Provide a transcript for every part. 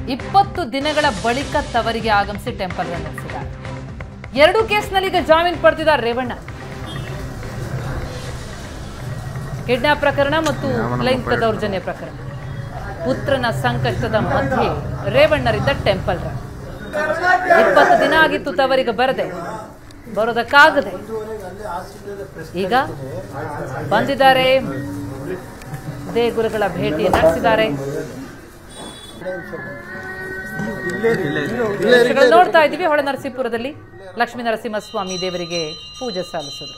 ಇಪ್ಪತ್ತು ದಿನಗಳ ಬಳಿಕ ತವರಿಗೆ ಆಗಮಿಸಿ ಟೆಂಪಲ್ ರನ್ ನಡೆಸಿದ್ದಾರೆ ಎರಡೂ ಕೇಸ್ನಲ್ಲಿ ಈಗ ಜಾಮೀನು ಪಡೆದಿದ್ದಾರೆ ರೇವಣ್ಣ ಕಿಡ್ನಾಪ್ ಪ್ರಕರಣ ಮತ್ತು ಲೈಂಗಿಕ ದೌರ್ಜನ್ಯ ಪ್ರಕರಣ ಪುತ್ರನ ಸಂಕಷ್ಟದ ಮಧ್ಯೆ ರೇವಣ್ಣರಿದ್ದ ಟೆಂಪಲ್ ರನ್ ಇಪ್ಪತ್ತು ದಿನ ಆಗಿತ್ತು ತವರಿಗೆ ಬರದೆ ಬರೋದಕ್ಕಾಗದೆ ಈಗ ಬಂದಿದ್ದಾರೆ ದೇಗುಲಗಳ ಭೇಟಿ ನಡೆಸಿದ್ದಾರೆ ದೃಶ್ಯಗಳು ನೋಡ್ತಾ ಇದ್ದೀವಿ ಹೊಳೆ ನರಸೀಪುರದಲ್ಲಿ ಲಕ್ಷ್ಮೀ ನರಸಿಂಹಸ್ವಾಮಿ ದೇವರಿಗೆ ಪೂಜೆ ಸಲ್ಲಿಸಿದ್ರು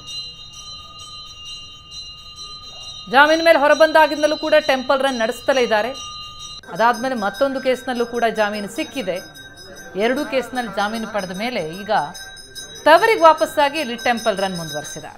ಜಾಮೀನು ಮೇಲೆ ಹೊರಬಂದಾಗಿಂದಲೂ ಕೂಡ ಟೆಂಪಲ್ ರನ್ ನಡೆಸ್ತಲೇ ಇದ್ದಾರೆ ಅದಾದ್ಮೇಲೆ ಮತ್ತೊಂದು ಕೇಸ್ನಲ್ಲೂ ಕೂಡ ಜಾಮೀನು ಸಿಕ್ಕಿದೆ ಎರಡೂ ಕೇಸ್ನಲ್ಲಿ ಜಾಮೀನು ಪಡೆದ ಮೇಲೆ ಈಗ ತವರಿಗೆ ವಾಪಸ್ಸಾಗಿ ಇಲ್ಲಿ ಟೆಂಪಲ್ ರನ್ ಮುಂದುವರಿಸಿದ್ದಾರೆ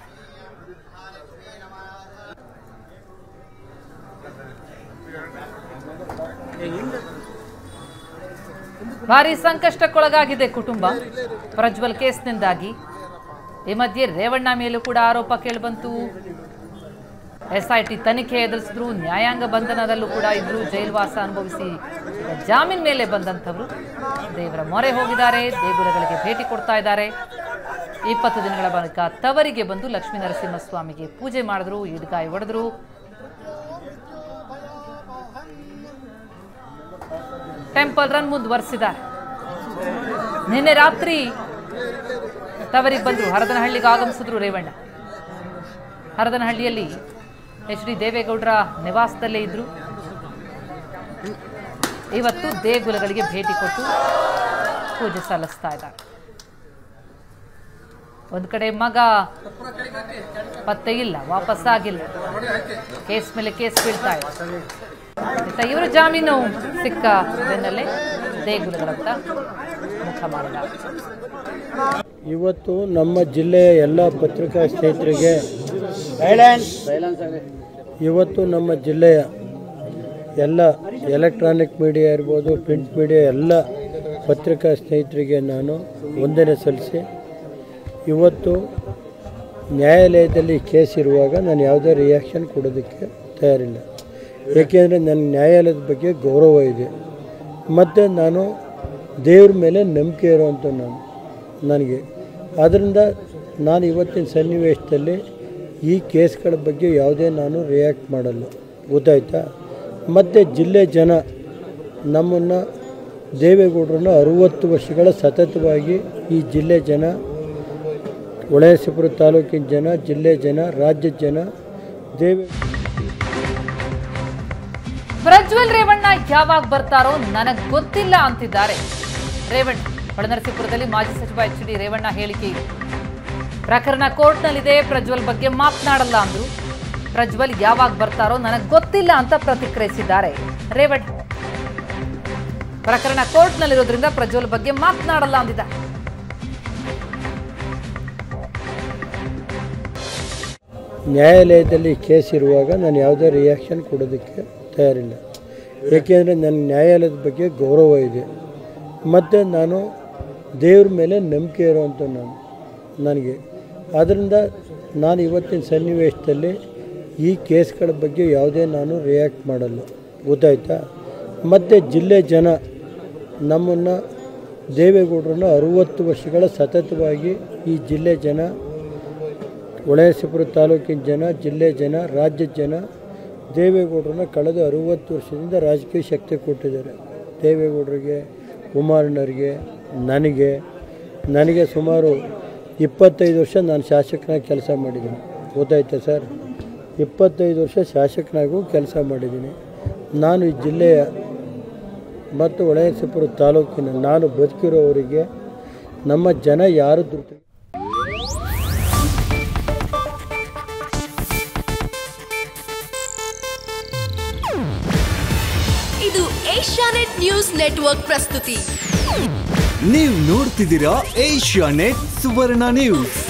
ಭಾರಿ ಸಂಕಷ್ಟಕ್ಕೊಳಗಾಗಿದೆ ಕುಟುಂಬ ಪ್ರಜ್ವಲ್ ಕೇಸ್ನಿಂದಾಗಿ ಈ ಮಧ್ಯೆ ರೇವಣ್ಣ ಮೇಲೂ ಕೂಡ ಆರೋಪ ಕೇಳಿಬಂತು ಎಸ್ಐಟಿ ತನಿಖೆ ಎದುರಿಸಿದ್ರು ನ್ಯಾಯಾಂಗ ಬಂಧನದಲ್ಲೂ ಕೂಡ ಇದ್ರು ಜೈಲ್ವಾಸ ಅನುಭವಿಸಿ ಜಾಮೀನ್ ಮೇಲೆ ಬಂದಂಥವ್ರು ದೇವರ ಮೊರೆ ಹೋಗಿದ್ದಾರೆ ದೇಗುಲಗಳಿಗೆ ಭೇಟಿ ಕೊಡ್ತಾ ಇದ್ದಾರೆ ಇಪ್ಪತ್ತು ದಿನಗಳ ಬಳಿಕ ತವರಿಗೆ ಬಂದು ಲಕ್ಷ್ಮೀ ನರಸಿಂಹಸ್ವಾಮಿಗೆ ಪೂಜೆ ಮಾಡಿದ್ರು ಈಡ್ಗಾಯಿ ಹೊಡೆದ್ರು ಟೆಂಪಲ್ ರನ್ ಮುಂದುವರಿಸಿದ್ದಾರೆ ನಿನ್ನೆ ರಾತ್ರಿ ತವರಿಗೆ ಬಂದ್ರು ಹರದನಹಳ್ಳಿಗೆ ಆಗಮಿಸಿದ್ರು ರೇವಣ್ಣ ಹರದನಹಳ್ಳಿಯಲ್ಲಿ ಎಚ್ ಡಿ ದೇವೇಗೌಡರ ನಿವಾಸದಲ್ಲೇ ಇದ್ರು ಇವತ್ತು ದೇಗುಲಗಳಿಗೆ ಭೇಟಿ ಕೊಟ್ಟು ಪೂಜೆ ಸಲ್ಲಿಸ್ತಾ ಇದ್ದಾರೆ ಒಂದು ಕಡೆ ಮಗ ಪತ್ತೆ ಇಲ್ಲ ವಾಪಸ್ಸಾಗಿಲ್ಲ ಕೇಸ್ ಮೇಲೆ ಕೇಸ್ ಬೀಳ್ತಾ ಇದೆ ಆಯ್ತಾ ಇವರು ಜಾಮೀನು ಸಿಕ್ಕ ಬೆನ್ನಲ್ಲೇ ದೇಗುಲಗಳತ್ತ ಮುಖ ಮಾಡಿದ್ದಾರೆ ಇವತ್ತು ನಮ್ಮ ಜಿಲ್ಲೆಯ ಎಲ್ಲ ಪತ್ರಿಕಾ ಸ್ನೇಹಿತರಿಗೆ ಇವತ್ತು ನಮ್ಮ ಜಿಲ್ಲೆಯ ಎಲ್ಲ ಎಲೆಕ್ಟ್ರಾನಿಕ್ ಮೀಡಿಯಾ ಇರ್ಬೋದು ಪ್ರಿಂಟ್ ಮೀಡಿಯಾ ಎಲ್ಲ ಪತ್ರಿಕಾ ಸ್ನೇಹಿತರಿಗೆ ನಾನು ವಂದನೆ ಸಲ್ಲಿಸಿ ಇವತ್ತು ನ್ಯಾಯಾಲಯದಲ್ಲಿ ಕೇಸ್ ಇರುವಾಗ ನಾನು ಯಾವುದೇ ರಿಯಾಕ್ಷನ್ ಕೊಡೋದಕ್ಕೆ ತಯಾರಿಲ್ಲ ಏಕೆಂದರೆ ನನ್ನ ನ್ಯಾಯಾಲಯದ ಬಗ್ಗೆ ಗೌರವ ಇದೆ ಮತ್ತು ನಾನು ದೇವ್ರ ಮೇಲೆ ನಂಬಿಕೆ ಇರುವಂಥ ನಾನು ನನಗೆ ಆದ್ದರಿಂದ ನಾನು ಇವತ್ತಿನ ಸನ್ನಿವೇಶದಲ್ಲಿ ಈ ಕೇಸ್ಗಳ ಬಗ್ಗೆ ಯಾವುದೇ ನಾನು ರಿಯಾಕ್ಟ್ ಮಾಡಲ್ಲ ಗೊತ್ತಾಯ್ತಾ ಮತ್ತು ಜಿಲ್ಲೆ ಜನ ನಮ್ಮನ್ನು ದೇವೇಗೌಡರನ್ನು ಅರುವತ್ತು ವರ್ಷಗಳ ಸತತವಾಗಿ ಈ ಜಿಲ್ಲೆ ಜನ ಹೊಳೆನರಸೀಪುರ ತಾಲೂಕಿನ ಜನ ಜಿಲ್ಲೆ ಜನ ರಾಜ್ಯದ ಜನ ದೇವೇ ಪ್ರಜ್ವಲ್ ರೇವಣ್ಣ ಯಾವಾಗ ಬರ್ತಾರೋ ನನಗ್ ಗೊತ್ತಿಲ್ಲ ಅಂತಿದ್ದಾರೆ ರೇವಣ್ಣ ಹೊಳೆನರಸೀಪುರದಲ್ಲಿ ಮಾಜಿ ಸಚಿವ ಎಚ್ ಡಿ ರೇವಣ್ಣ ಹೇಳಿಕೆ ಇದೆ ಪ್ರಕರಣ ಕೋರ್ಟ್ನಲ್ಲಿದೆ ಪ್ರಜ್ವಲ್ ಬಗ್ಗೆ ಮಾತನಾಡಲ್ಲ ಅಂದ್ರು ಪ್ರಜ್ವಲ್ ಯಾವಾಗ ಬರ್ತಾರೋ ನನಗ್ ಗೊತ್ತಿಲ್ಲ ಅಂತ ಪ್ರತಿಕ್ರಿಯಿಸಿದ್ದಾರೆ ರೇವಣ್ಣ ಪ್ರಕರಣ ಕೋರ್ಟ್ನಲ್ಲಿರೋದ್ರಿಂದ ಪ್ರಜ್ವಲ್ ಬಗ್ಗೆ ಮಾತನಾಡಲ್ಲ ಅಂದಿದ್ದಾರೆ ನ್ಯಾಯಾಲಯದಲ್ಲಿ ಕೇಸ್ ಇರುವಾಗ ನಾನು ಯಾವುದೇ ರಿಯಾಕ್ಷನ್ ಕೊಡೋದಕ್ಕೆ ತಯಾರಿಲ್ಲ ಏಕೆಂದರೆ ನನ್ನ ನ್ಯಾಯಾಲಯದ ಬಗ್ಗೆ ಗೌರವ ಇದೆ ಮತ್ತು ನಾನು ದೇವ್ರ ಮೇಲೆ ನಂಬಿಕೆ ಇರುವಂಥ ನಾನು ನನಗೆ ಆದ್ದರಿಂದ ನಾನು ಇವತ್ತಿನ ಸನ್ನಿವೇಶದಲ್ಲಿ ಈ ಕೇಸ್ಗಳ ಬಗ್ಗೆ ಯಾವುದೇ ನಾನು ರಿಯಾಕ್ಟ್ ಮಾಡಲ್ಲ ಗೊತ್ತಾಯ್ತಾ ಮತ್ತು ಜಿಲ್ಲೆ ಜನ ನಮ್ಮನ್ನು ದೇವೇಗೌಡರನ್ನು ಅರುವತ್ತು ವರ್ಷಗಳ ಸತತವಾಗಿ ಈ ಜಿಲ್ಲೆ ಜನ ಹೊಳೆನರಸೀಪುರ ತಾಲೂಕಿನ ಜನ ಜಿಲ್ಲೆ ಜನ ರಾಜ್ಯದ ಜನ ದೇವೇಗೌಡರನ್ನ ಕಳೆದ ಅರುವತ್ತು ವರ್ಷದಿಂದ ರಾಜಕೀಯ ಶಕ್ತಿ ಕೊಟ್ಟಿದ್ದಾರೆ ದೇವೇಗೌಡರಿಗೆ ಕುಮಾರಣ್ಣರಿಗೆ ನನಗೆ ನನಗೆ ಸುಮಾರು ಇಪ್ಪತ್ತೈದು ವರ್ಷ ನಾನು ಶಾಸಕನಾಗಿ ಕೆಲಸ ಮಾಡಿದ್ದೀನಿ ಗೊತ್ತಾಯ್ತಾ ಸರ್ ಇಪ್ಪತ್ತೈದು ವರ್ಷ ಶಾಸಕನಾಗೂ ಕೆಲಸ ಮಾಡಿದ್ದೀನಿ ನಾನು ಈ ಜಿಲ್ಲೆಯ ಮತ್ತು ಹೊಳೆನರಸೀಪುರ ತಾಲೂಕಿನ ನಾನು ಬದುಕಿರೋವರಿಗೆ ನಮ್ಮ ಜನ ಯಾರು ದುರ್ತ ಇದು ಏಷ್ಯಾನೆಟ್ ನ್ಯೂಸ್ ನೆಟ್ವರ್ಕ್ ಪ್ರಸ್ತುತಿ ನೀವು ನೋಡ್ತಿದ್ದೀರಾ ಏಷ್ಯಾ ನೆಟ್ ಸುವರ್ಣ ನ್ಯೂಸ್